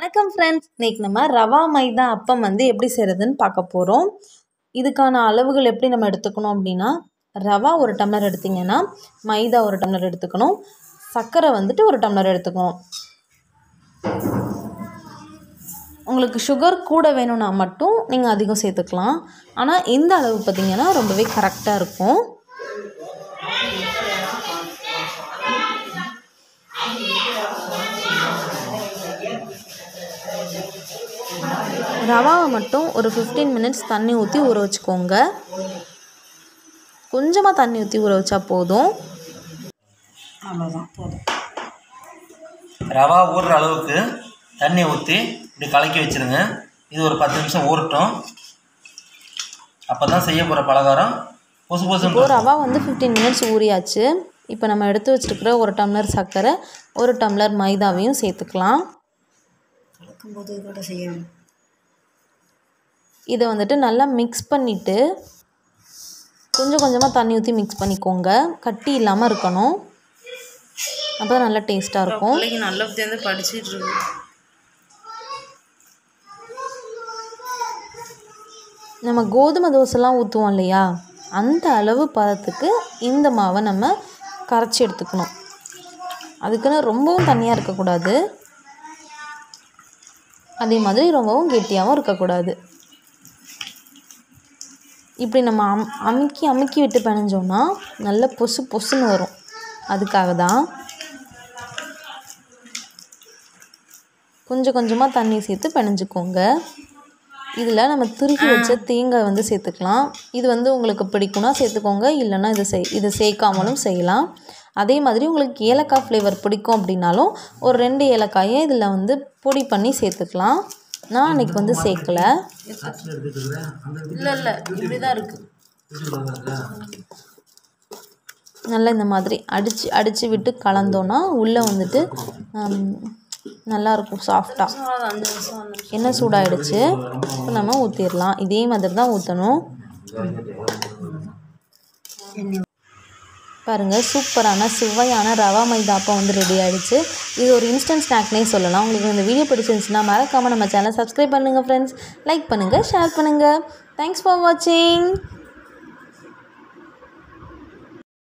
வணக்கம் ஃப்ரெண்ட்ஸ் இன்னைக்கு நம்ம ரவா மைதா அப்பம் வந்து எப்படி செய்கிறதுன்னு பார்க்க போகிறோம் இதுக்கான அளவுகள் எப்படி நம்ம எடுத்துக்கணும் அப்படின்னா ரவா ஒரு டம்ளர் எடுத்திங்கன்னா மைதா ஒரு டம்ளர் எடுத்துக்கணும் சர்க்கரை வந்துட்டு ஒரு டம்ளர் எடுத்துக்கணும் உங்களுக்கு சுகர் கூட வேணும்னா மட்டும் நீங்கள் அதிகம் சேர்த்துக்கலாம் ஆனால் இந்த அளவு பார்த்திங்கன்னா ரொம்பவே கரெக்டாக இருக்கும் ரவாவை மட்டும் ஒரு ஃபிஃப்டீன் மினிட்ஸ் தண்ணி ஊற்றி ஊற வச்சுக்கோங்க கொஞ்சமாக தண்ணி ஊற்றி ஊற வச்சா போதும் அவ்வளோதான் போதும் ரவா ஊறுற அளவுக்கு தண்ணி ஊற்றி இப்படி கலக்கி வச்சுருங்க இது ஒரு பத்து நிமிஷம் ஊறட்டும் அப்போ தான் செய்ய போகிற பலகாரம் புசு இப்போ புசுன்னு ரவா வந்து ஃபிஃப்டீன் மினிட்ஸ் ஊறியாச்சு இப்போ நம்ம எடுத்து வச்சிருக்கிற ஒரு டம்ளர் சர்க்கரை ஒரு டம்ளர் மைதாவையும் சேர்த்துக்கலாம் கலக்கும்போது கூட செய்யணும் இதை வந்துட்டு நல்லா மிக்ஸ் பண்ணிவிட்டு கொஞ்சம் கொஞ்சமாக தண்ணி ஊற்றி மிக்ஸ் பண்ணிக்கோங்க கட்டி இல்லாமல் இருக்கணும் அப்போ தான் நல்லா டேஸ்ட்டாக இருக்கும் பிள்ளைங்க நல்லா சேர்ந்து படிச்சிட்டு இருக்கு நம்ம கோதுமை தோசைலாம் ஊற்றுவோம் இல்லையா அந்த அளவு பதத்துக்கு இந்த மாவை நம்ம கரைச்சி எடுத்துக்கணும் அதுக்குன்னு ரொம்பவும் தண்ணியாக இருக்கக்கூடாது அதே மாதிரி ரொம்பவும் கெட்டியாகவும் இருக்கக்கூடாது இப்படி நம்ம அம் அமுக்கி அமுக்கி விட்டு பிணைஞ்சோன்னா நல்ல பொசு பொசுன்னு வரும் அதுக்காக தான் கொஞ்சம் கொஞ்சமாக தண்ணி சேர்த்து பிணைஞ்சுக்கோங்க இதில் நம்ம துருக்கி வச்ச தேங்காய் வந்து சேர்த்துக்கலாம் இது வந்து உங்களுக்கு பிடிக்கும்னா சேர்த்துக்கோங்க இல்லைன்னா இதை செய் இதை சேர்க்காமலும் செய்யலாம் அதே மாதிரி உங்களுக்கு ஏலக்காய் ஃப்ளேவர் பிடிக்கும் அப்படின்னாலும் ஒரு ரெண்டு ஏலக்காயை இதில் வந்து பொடி பண்ணி சேர்த்துக்கலாம் நான் அன்றைக்கி வந்து சேர்க்கலை இல்லை இல்லை இப்படி தான் இருக்குது நல்லா இந்த மாதிரி அடித்து அடித்து விட்டு கலந்தோன்னா உள்ளே வந்துட்டு ஹம், நல்லா இருக்கும் சாஃப்டாக அஞ்சு நிமிஷம் அஞ்சு நிமிஷம் எண்ணெய் சூடாயிடுச்சு இப்போ நம்ம ஊற்றிடலாம் இதே மாதிரி தான் ஊற்றணும் பாருங்கள் சூப்பரான சுவையான ரவா மைதா அப்பம் வந்து ரெடி ஆயிடுச்சு இது ஒரு இன்ஸ்டன்ட் ஸ்நாக்னே சொல்லலாம் உங்களுக்கு இந்த வீடியோ பிடிச்சிருந்துச்சுன்னா மறக்காமல் நம்ம சேனல் சப்ஸ்கிரைப் பண்ணுங்கள் ஃப்ரெண்ட்ஸ் லைக் பண்ணுங்கள் ஷேர் பண்ணுங்கள் தேங்க்ஸ் ஃபார் வாட்சிங்